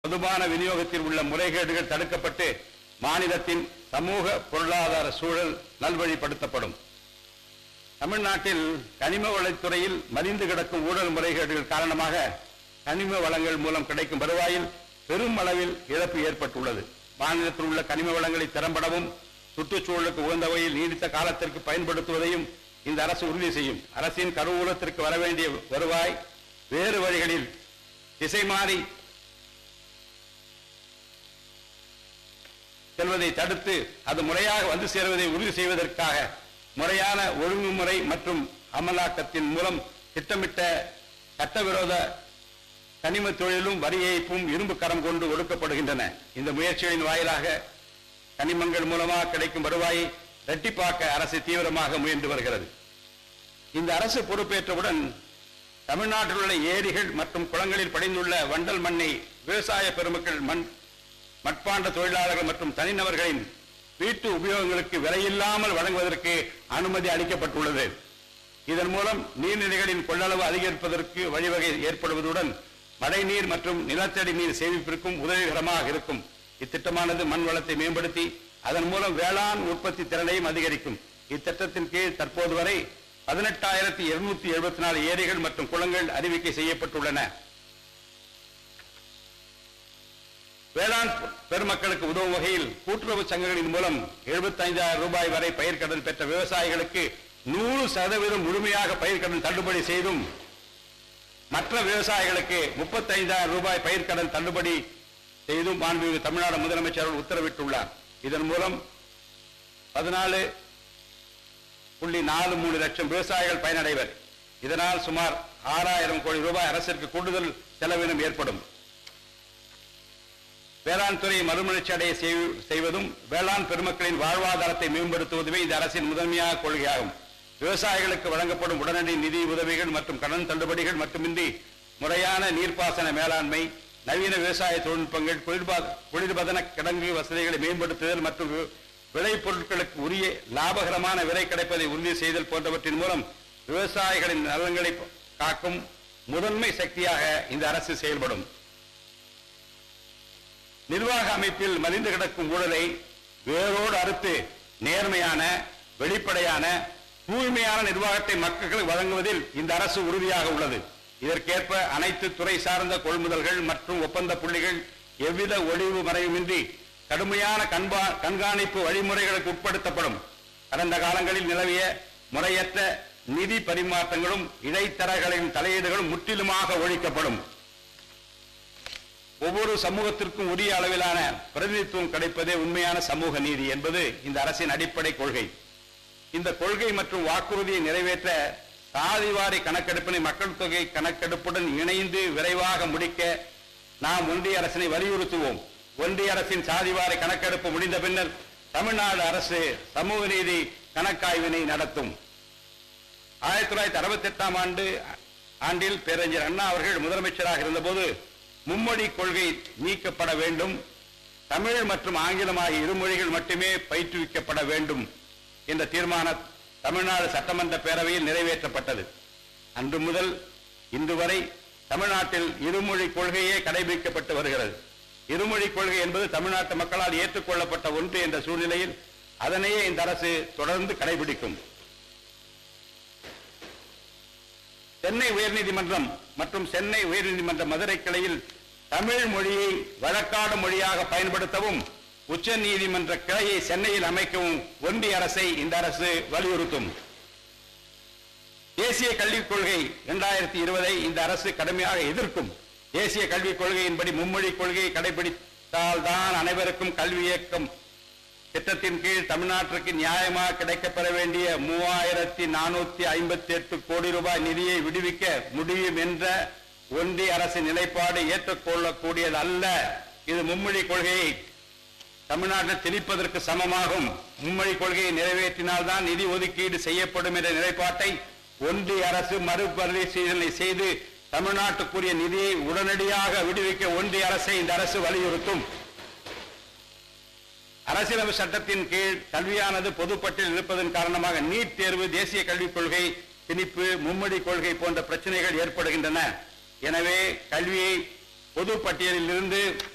பொதுவான விநியோகத்தில் உள்ள முறைகேடுகள் தடுக்கப்பட்டு மாநிலத்தின் சமூக பொருளாதார சூழல் நல்வழிப்படுத்தப்படும் தமிழ்நாட்டில் கனிம வளத்துறையில் மலிந்து கிடக்கும் ஊழல் முறைகேடுகள் காரணமாக கனிம வளங்கள் மூலம் கிடைக்கும் வருவாயில் பெரும் அளவில் இழப்பு ஏற்பட்டுள்ளது மாநிலத்தில் உள்ள கனிம வளங்களை திறம்படவும் சுற்றுச்சூழலுக்கு உகந்த வகையில் நீடித்த காலத்திற்கு பயன்படுத்துவதையும் இந்த அரசு உறுதி செய்யும் அரசின் கருவூலத்திற்கு வர வேண்டிய வருவாய் வேறு வழிகளில் திசை மாறி செல்வதை தடுத்து அது முறையாக வந்து சேருவதை உறுதி செய்வதற்காக முறையான ஒழுங்குமுறை மற்றும் அமலாக்கத்தின் மூலம் திட்டமிட்ட சட்டவிரோத கனிம தொழிலும் வரி ஏய்ப்பும் இரும்பு கரம் கொண்டு ஒடுக்கப்படுகின்றன இந்த முயற்சிகளின் வாயிலாக கனிமங்கள் மூலமாக கிடைக்கும் வருவாயை இரட்டிப்பாக்க அரசு தீவிரமாக முயன்று வருகிறது இந்த அரசு பொறுப்பேற்றவுடன் தமிழ்நாட்டில் உள்ள ஏரிகள் மற்றும் குளங்களில் படிந்துள்ள வண்டல் மண்ணை விவசாய பெருமக்கள் மண் மட்பாண்ட தொழிலாளர்கள் மற்றும் தனிநபர்களின் வீட்டு உபயோகங்களுக்கு விலையில்லாமல் வழங்குவதற்கு அனுமதி அளிக்கப்பட்டுள்ளது இதன் மூலம் நீர்நிலைகளின் கொள்ளளவு அதிகரிப்பதற்கு வழிவகை ஏற்படுவதுடன் மழைநீர் மற்றும் நிலத்தடி நீர் சேமிப்பிற்கும் உதவிகரமாக இருக்கும் இத்திட்டமானது மண் வளத்தை மேம்படுத்தி அதன் மூலம் வேளாண் உற்பத்தி திறனையும் அதிகரிக்கும் இத்திட்டத்தின் கீழ் தற்போது வரை பதினெட்டாயிரத்தி இருநூத்தி எழுபத்தி நாலு ஏரிகள் மற்றும் குளங்கள் அறிவிக்கை செய்யப்பட்டுள்ளன வேளாண் பெருமக்களுக்கு உதவும் வகையில் கூட்டுறவு சங்கங்களின் மூலம் 75000 ரூபாய் வரை பயிர்க்கடன் பெற்ற விவசாயிகளுக்கு நூறு சதவீதம் முழுமையாக பயிர்க்கடன் தள்ளுபடி செய்தும் மற்ற விவசாயிகளுக்கு 35000 ரூபாய் பயிர்க்கடன் தள்ளுபடி செய்தும் மாண்புமிகு தமிழ்நாடு முதலமைச்சர் அவர்கள் உத்தரவிட்டுள்ளார் இதன் மூலம் பதினாலு புள்ளி நாலு மூணு லட்சம் விவசாயிகள் பயனடைவர் இதனால் சுமார் ஆறாயிரம் கோடி ரூபாய் அரசிற்கு கூடுதல் செலவினம் ஏற்படும் வேளாண் துறையை மறுமலர்ச்சி அடைய செய்- செய்வதும் வேளாண் பெருமக்களின் வாழ்வாதாரத்தை மேம்படுத்துவதுமே இந்த அரசின் முதன்மையாக கொள்கையாகும் விவசாயிகளுக்கு வழங்கப்படும் உடனடி நிதி உதவிகள் மற்றும் கடன் தள்ளுபடிகள் மட்டுமின்றி முறையான நீர்ப்பாசன மேலாண்மை நவீன விவசாய தொழில்நுட்பங்கள் குளிர்பா- குளிர்பதன கிடங்கு வசதிகளை மேம்படுத்துதல் மற்றும் வி- விளைபொருட்களுக்கு உரிய லாபகரமான விலை கிடைப்பதை உறுதி செய்தல் போன்றவற்றின் மூலம் விவசாயிகளின் நலன்களை காக்கும் முதன்மை சக்தியாக இந்த அரசு செயல்படும் நிர்வாக அமைப்பில் மலிந்து கிடக்கும் ஊழலை வேரோடு அறுத்து நேர்மையான வெளிப்படையான தூய்மையான நிர்வாகத்தை மக்களுக்கு வழங்குவதில் இந்த அரசு உறுதியாக உள்ளது இதற்கேற்ப அனைத்து துறை சார்ந்த கொள்முதல்கள் மற்றும் ஒப்பந்த புள்ளிகள் எவ்வித ஒளிவு மறைவுமின்றி கடுமையான கண்பா- கண்காணிப்பு வழிமுறைகளுக்கு உட்படுத்தப்படும் கடந்த காலங்களில் நிலவிய முறையற்ற நிதி பரிமாற்றங்களும் இடைத்தரகர்களின் தலையீடுகளும் முற்றிலுமாக ஒழிக்கப்படும் ஒவ்வொரு சமூகத்திற்கும் உரிய அளவிலான பிரதிநிதித்துவம் கிடைப்பதே உண்மையான சமூக நீதி என்பது இந்த அரசின் அடிப்படை கொள்கை இந்த கொள்கை மற்றும் வாக்குறுதியை நிறைவேற்ற சாதிவாரி கணக்கெடுப்பினை மக்கள் தொகை கணக்கெடுப்புடன் இணைந்து விரைவாக முடிக்க நாம் ஒன்றிய அரசினை வலியுறுத்துவோம் ஒன்றிய அரசின் சாதிவாரி கணக்கெடுப்பு முடிந்த பின்னர் தமிழ்நாடு அரசு சமூக நீதி கணக்காய்வினை நடத்தும் ஆயிரத்தி தொள்ளாயிரத்தி அறுபத்தி எட்டாம் ஆண்டு ஆண்டில் பேரறிஞர் அண்ணா அவர்கள் முதலமைச்சராக இருந்தபோது மும்மொழி கொள்கை நீக்கப்பட வேண்டும் தமிழ் மற்றும் ஆங்கிலம் ஆகிய இரு மொழிகள் மட்டுமே பயிற்றுவிக்கப்பட வேண்டும் என்ற தீர்மானம் தமிழ்நாடு சட்டமன்ற பேரவையில் நிறைவேற்றப்பட்டது அன்று முதல் இன்று வரை தமிழ்நாட்டில் இருமொழி கொள்கையே கடைபிடிக்கப்பட்டு வருகிறது இருமொழி கொள்கை என்பது தமிழ்நாட்டு மக்களால் ஏற்றுக்கொள்ளப்பட்ட ஒன்று என்ற சூழ்நிலையில் அதனையே இந்த அரசு தொடர்ந்து கடைபிடிக்கும் சென்னை உயர்நீதிமன்றம் மற்றும் சென்னை உயர்நீதிமன்ற மதுரை கிளையில் தமிழ் மொழியை வழக்காடு மொழியாக பயன்படுத்தவும் உச்ச நீதிமன்ற கிளையை சென்னையில் அமைக்கவும் ஒன்றிய அரசை இந்த அரசு வலியுறுத்தும் தேசிய கல்விக் கொள்கை இரண்டாயிரத்தி இருபதை இந்த அரசு கடுமையாக எதிர்க்கும் தேசிய கல்விக் கொள்கையின்படி மும்மொழி கொள்கையை கடைபிடித்தால்தான் அனைவருக்கும் கல்வி இயக்கம் திட்டத்தின் கீழ் தமிழ்நாட்டிற்கு நியாயமாக கிடைக்கப்பெற வேண்டிய மூவாயிரத்தி நானூத்தி ஐம்பத்தி எட்டு கோடி ரூபாய் நிதியை விடுவிக்க முடியும் என்ற ஒன்றிய அரசின் நிலைப்பாடு ஏற்றுக்கொள்ளக்கூடியது அல்ல இது மும்மொழி கொள்கையை தமிழ்நாட்டில் திணிப்பதற்கு சமமாகும் மும்மொழி கொள்கையை நிறைவேற்றினால்தான் நிதி ஒதுக்கீடு செய்யப்படும் என்ற நிலைப்பாட்டை ஒன்றிய அரசு மறுபரிசீலனை செய்து தமிழ்நாட்டுக்குரிய நிதியை உடனடியாக விடுவிக்க ஒன்றிய அரசை இந்த அரசு வலியுறுத்தும் அரசியலமைப்பு சட்டத்தின் கீழ் கல்வியானது பொதுப்பட்டியலில் இருப்பதன் காரணமாக நீட் தேர்வு தேசிய கல்விக் கொள்கை திணிப்பு மும்மொழி கொள்கை போன்ற பிரச்சனைகள் ஏற்படுகின்றன எனவே கல்வியை பொது பட்டியலில் இருந்து